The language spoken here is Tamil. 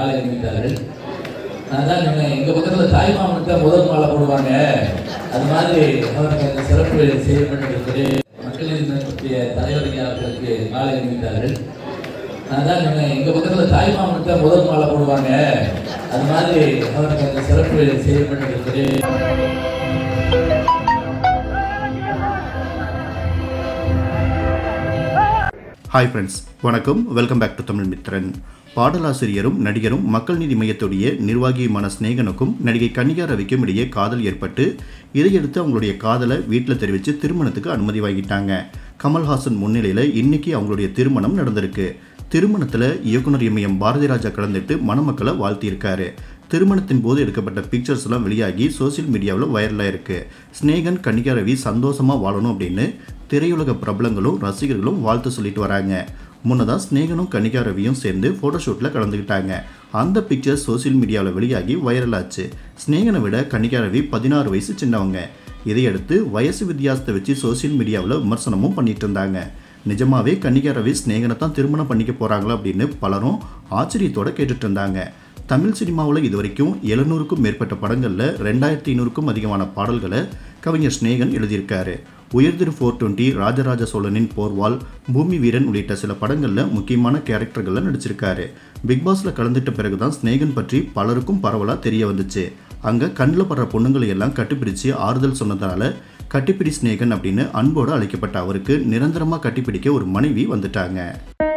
மாலை அணிவித்தார்கள் நான் தான் சொன்னேன் எங்க பக்கத்துல தாய்மாமனுக்கு தான் முதல் மாலை போடுவாங்க அது மாதிரி அவருக்கு அந்த சிறப்பு செய்யப்பட்டிருக்கிறது மக்களின் பற்றிய தலைவர்கள் அவர்களுக்கு மாலை அணிவித்தார்கள் நான் தான் சொன்னேன் எங்க பக்கத்துல தாய்மாமனுக்கு தான் முதல் மாலை போடுவாங்க அது மாதிரி அவருக்கு அந்த சிறப்பு செய்யப்பட்டிருக்கிறது ஹாய் ஃப்ரெண்ட்ஸ் வணக்கம் welcome back to Tamil Mithran பாடலாசிரியரும் நடிகரும் மக்கள் நீதி மையத்துடைய நிர்வாகியுமான ஸ்நேகனுக்கும் நடிகை கன்னிகா ரவிக்கும் இடையே காதல் ஏற்பட்டு இதையடுத்து அவங்களுடைய காதலை வீட்டில் தெரிவித்து திருமணத்துக்கு அனுமதி வாங்கிட்டாங்க கமல்ஹாசன் முன்னிலையில் இன்னைக்கு அவங்களுடைய திருமணம் நடந்திருக்கு திருமணத்தில் இயக்குனர் இமயம் பாரதி ராஜா கலந்துட்டு மணமக்களை வாழ்த்தியிருக்காரு திருமணத்தின் போது எடுக்கப்பட்ட பிக்சர்ஸ் எல்லாம் வெளியாகி சோஷியல் மீடியாவில் வைரலாக இருக்கு ஸ்நேகன் கன்னிகா ரவி சந்தோஷமாக வாழணும் அப்படின்னு திரையுலக பிரபலங்களும் ரசிகர்களும் வாழ்த்து சொல்லிட்டு வராங்க முன்னதாக ஸ்நேகனும் கன்னிகா ரவியும் சேர்ந்து ஃபோட்டோஷூட்டில் கலந்துக்கிட்டாங்க அந்த பிக்சர் சோஷியல் மீடியாவில் வெளியாகி வைரலாச்சு ஸ்நேகனை விட கன்னிகா ரவி பதினாறு வயசு சின்னவங்க இதையடுத்து வயசு வித்தியாசத்தை வச்சு சோஷியல் மீடியாவில் விமர்சனமும் பண்ணிட்டு இருந்தாங்க நிஜமாவே கன்னிகா ரவி ஸ்நேகனை தான் திருமணம் பண்ணிக்க போகிறாங்களா அப்படின்னு பலரும் ஆச்சரியத்தோட கேட்டுட்டு இருந்தாங்க தமிழ் சினிமாவில் இது வரைக்கும் எழுநூறுக்கும் மேற்பட்ட படங்களில் ரெண்டாயிரத்தி ஐநூறுக்கும் அதிகமான பாடல்களை கவிஞர் ஸ்நேகன் எழுதியிருக்காரு உயர்திரு ஃபோர் டுவெண்ட்டி ராஜராஜ சோழனின் போர்வால் பூமி வீரன் உள்ளிட்ட சில படங்களில் முக்கியமான கேரக்டர்களில் நடிச்சிருக்காரு பிக் பாஸில் கலந்துட்ட பிறகு தான் ஸ்நேகன் பற்றி பலருக்கும் பரவலாக தெரிய வந்துச்சு அங்கே கண்ணில் படுற பொண்ணுங்களை எல்லாம் கட்டிப்பிடிச்சு ஆறுதல் சொன்னதால கட்டிப்பிடி ஸ்நேகன் அப்படின்னு அன்போடு அழைக்கப்பட்ட அவருக்கு நிரந்தரமாக கட்டிப்பிடிக்க ஒரு மனைவி வந்துட்டாங்க